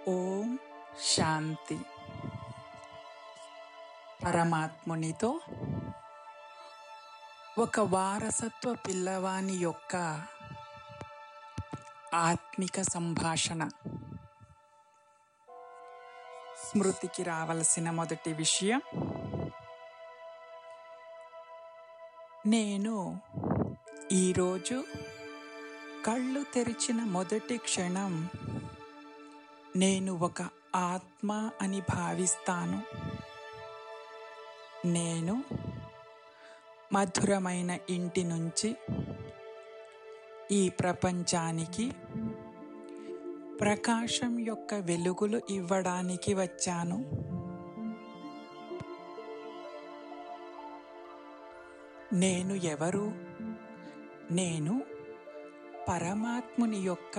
ఓం శాంతి పరమాత్మునితో ఒక వారసత్వ పిల్లవాని యొక్క ఆత్మిక సంభాషణ స్మృతికి రావలసిన మొదటి విషయం నేను ఈరోజు కళ్ళు తెరిచిన మొదటి క్షణం నేను ఒక ఆత్మ అని భావిస్తాను నేను మధురమైన ఇంటి నుంచి ఈ ప్రపంచానికి ప్రకాశం యొక్క వెలుగులు ఇవ్వడానికి వచ్చాను నేను ఎవరు నేను పరమాత్ముని యొక్క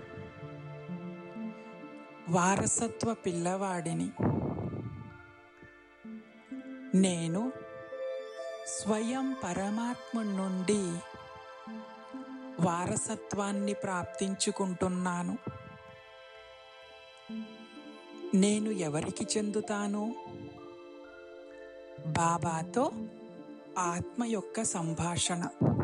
వారసత్వ పిల్లవాడిని నేను స్వయం పరమాత్మ నుండి వారసత్వాన్ని ప్రాప్తించుకుంటున్నాను నేను ఎవరికి చెందుతాను బాబాతో ఆత్మ యొక్క సంభాషణ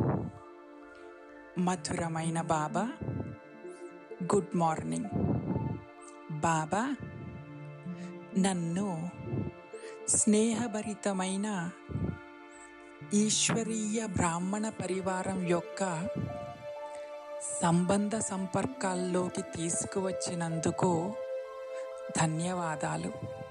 మధురమైన బాబా గుడ్ మార్నింగ్ బాబా నన్ను స్నేహభరితమైన ఈశ్వరీయ బ్రాహ్మణ పరివారం యొక్క సంబంధ సంపర్కాల్లోకి తీసుకువచ్చినందుకు ధన్యవాదాలు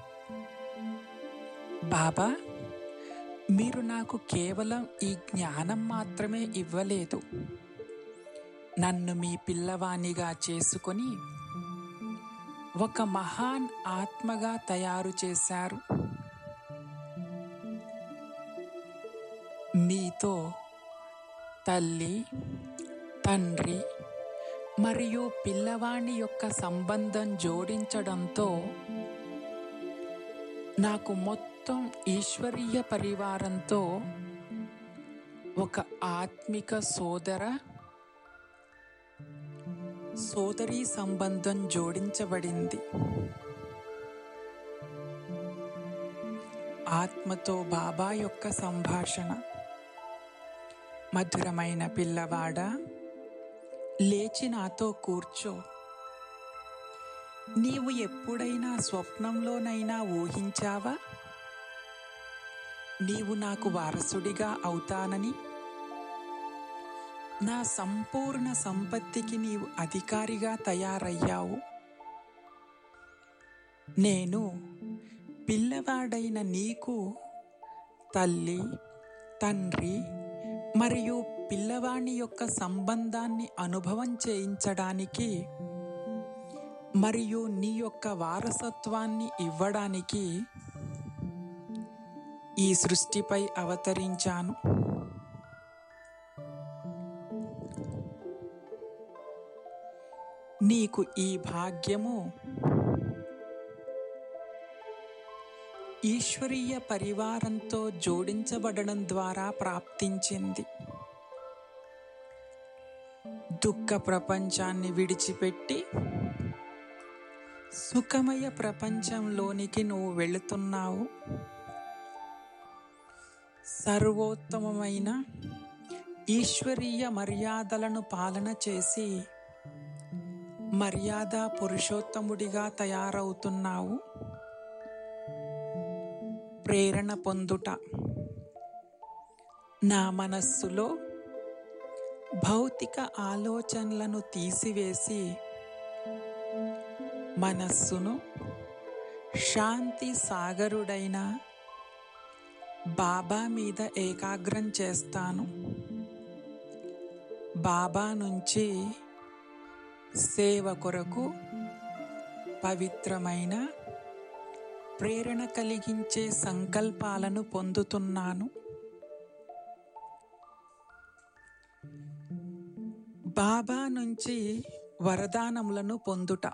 బాబా మీరు నాకు కేవలం ఈ జ్ఞానం మాత్రమే ఇవ్వలేదు నన్ను మీ పిల్లవానిగా చేసుకొని ఒక మహాన్ ఆత్మగా తయారు చేశారు మీతో తల్లి తండ్రి మరియు పిల్లవాణి యొక్క సంబంధం జోడించడంతో నాకు మొత్తం ఈశ్వరీయ పరివారంతో ఒక ఆత్మిక సోదర సోదరీ సంబంధం జోడించబడింది ఆత్మతో బాబా యొక్క సంభాషణ మధురమైన పిల్లవాడ లేచి నాతో కూర్చో నీవు ఎప్పుడైనా స్వప్నంలోనైనా ఊహించావా నీవు నాకు వారసుడిగా అవుతానని నా సంపూర్ణ సంపత్తికి నీవు అధికారిగా తయారయ్యావు నేను పిల్లవాడైన నీకు తల్లి తండ్రి మరియు పిల్లవాణి యొక్క సంబంధాన్ని అనుభవం చేయించడానికి మరియు నీ యొక్క వారసత్వాన్ని ఇవ్వడానికి ఈ సృష్టిపై అవతరించాను నీకు ఈ భాగ్యము ఈశ్వరీయ పరివారంతో జోడించబడడం ద్వారా ప్రాప్తించింది దుఃఖ ప్రపంచాన్ని విడిచిపెట్టి సుఖమయ ప్రపంచంలోనికి నువ్వు వెళుతున్నావు సర్వోత్తమమైన ఈశ్వరీయ మర్యాదలను పాలన చేసి మర్యాద పురుషోత్తముడిగా తయారవుతున్నావు ప్రేరణ పొందుట నా మనస్సులో భౌతిక ఆలోచనలను తీసివేసి మనస్సును శాంతి సాగరుడైన బాబా మీద ఏకాగ్రం చేస్తాను బాబా నుంచి సేవ కొరకు పవిత్రమైన ప్రేరణ కలిగించే సంకల్పాలను పొందుతున్నాను బాబా నుంచి వరదానములను పొందుట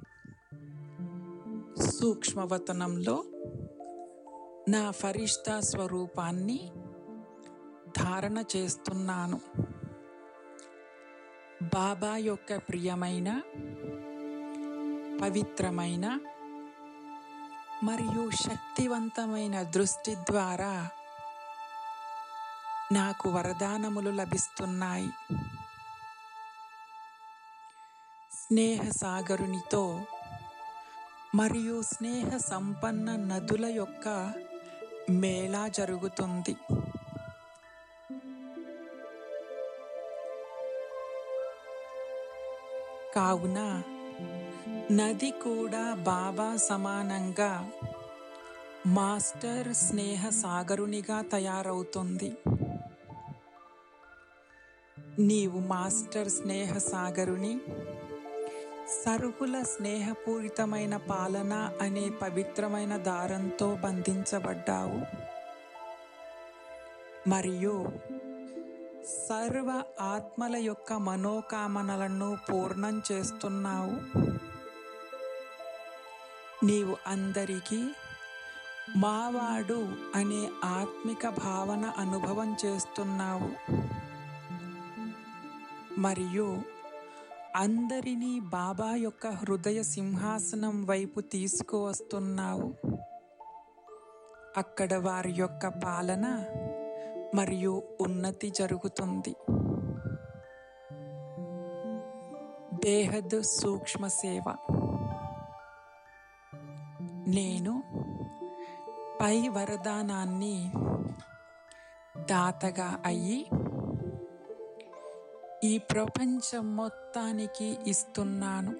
సూక్ష్మవతనంలో నా ఫరిష్తా స్వరూపాన్ని ధారణ చేస్తున్నాను బాబా యొక్క ప్రియమైన పవిత్రమైన మరియు శక్తివంతమైన దృష్టి ద్వారా నాకు వరదానములు లభిస్తున్నాయి స్నేహ సాగరునితో మరియు స్నేహ సంపన్న నదుల యొక్క మేళా జరుగుతుంది కావున నది కూడా బాబా సమానంగా మాస్టర్ స్నేహ సాగరునిగా తయారవుతుంది నీవు మాస్టర్ స్నేహ సాగరుని సరుకుల స్నేహపూరితమైన పాలన అనే పవిత్రమైన దారంతో బంధించబడ్డావు మరియు సర్వ ఆత్మల యొక్క మనోకామనలను పూర్ణం చేస్తున్నావు నీవు అందరికీ మావాడు అనే ఆత్మిక భావన అనుభవం చేస్తున్నావు మరియు అందరినీ బాబా యొక్క హృదయ సింహాసనం వైపు తీసుకువస్తున్నావు అక్కడ వారి యొక్క పాలన మరియు ఉన్నతి జరుగుతుంది బేహద్ సూక్ష్మ సేవ నేను పై వరదానాన్ని దాతగా అయ్యి ఈ ప్రపంచం మొత్తానికి ఇస్తున్నాను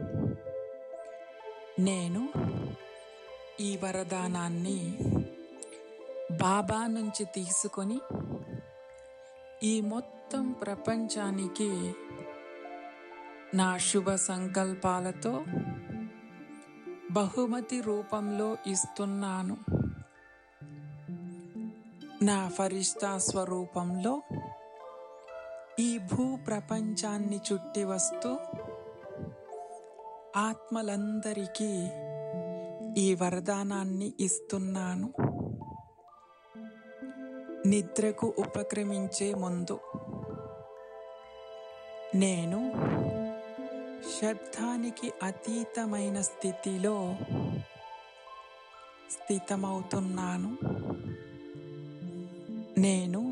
నేను ఈ వరదానాన్ని బాబా నుంచి తీసుకొని ఈ మొత్తం ప్రపంచానికి నా శుభ సంకల్పాలతో బహుమతి రూపంలో ఇస్తున్నాను నా ఫరిష్తా స్వరూపంలో ఈ భూ ప్రపంచాన్ని చుట్టి వస్తూ ఆత్మలందరికీ ఈ వరదానాన్ని ఇస్తున్నాను నిద్రకు ఉపక్రమించే ముందు నేను శబ్దానికి అతీతమైన స్థితిలో స్థితమవుతున్నాను నేను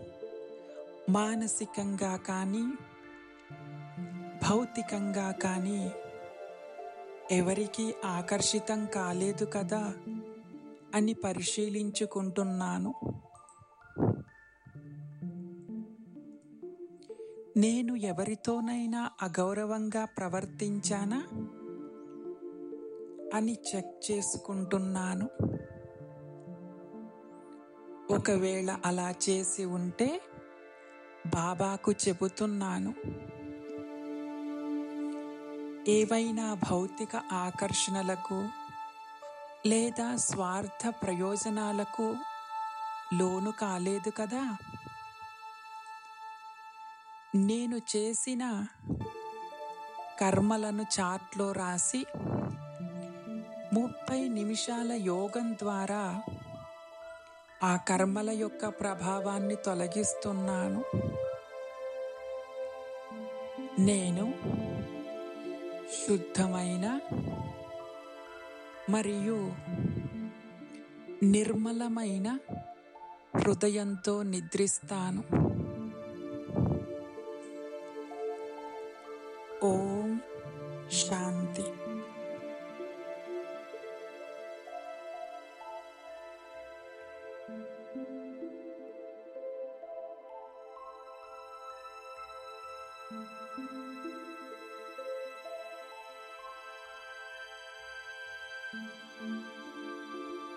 మానసికంగా కానీ భౌతికంగా కానీ ఎవరికీ ఆకర్షితం కాలేదు కదా అని పరిశీలించుకుంటున్నాను నేను ఎవరితోనైనా అగౌరవంగా ప్రవర్తించానా అని చెక్ చేసుకుంటున్నాను ఒకవేళ అలా చేసి ఉంటే బాబాకు చెబుతున్నాను ఏవైనా భౌతిక ఆకర్షణలకు లేదా స్వార్థ ప్రయోజనాలకు లోను కాలేదు కదా నేను చేసిన కర్మలను చాట్లో రాసి ముప్పై నిమిషాల యోగం ద్వారా ఆ కర్మల యొక్క ప్రభావాన్ని తొలగిస్తున్నాను నేను శుద్ధమైన మరియు నిర్మలమైన హృదయంతో నిద్రిస్తాను ఓం శాంతి thank you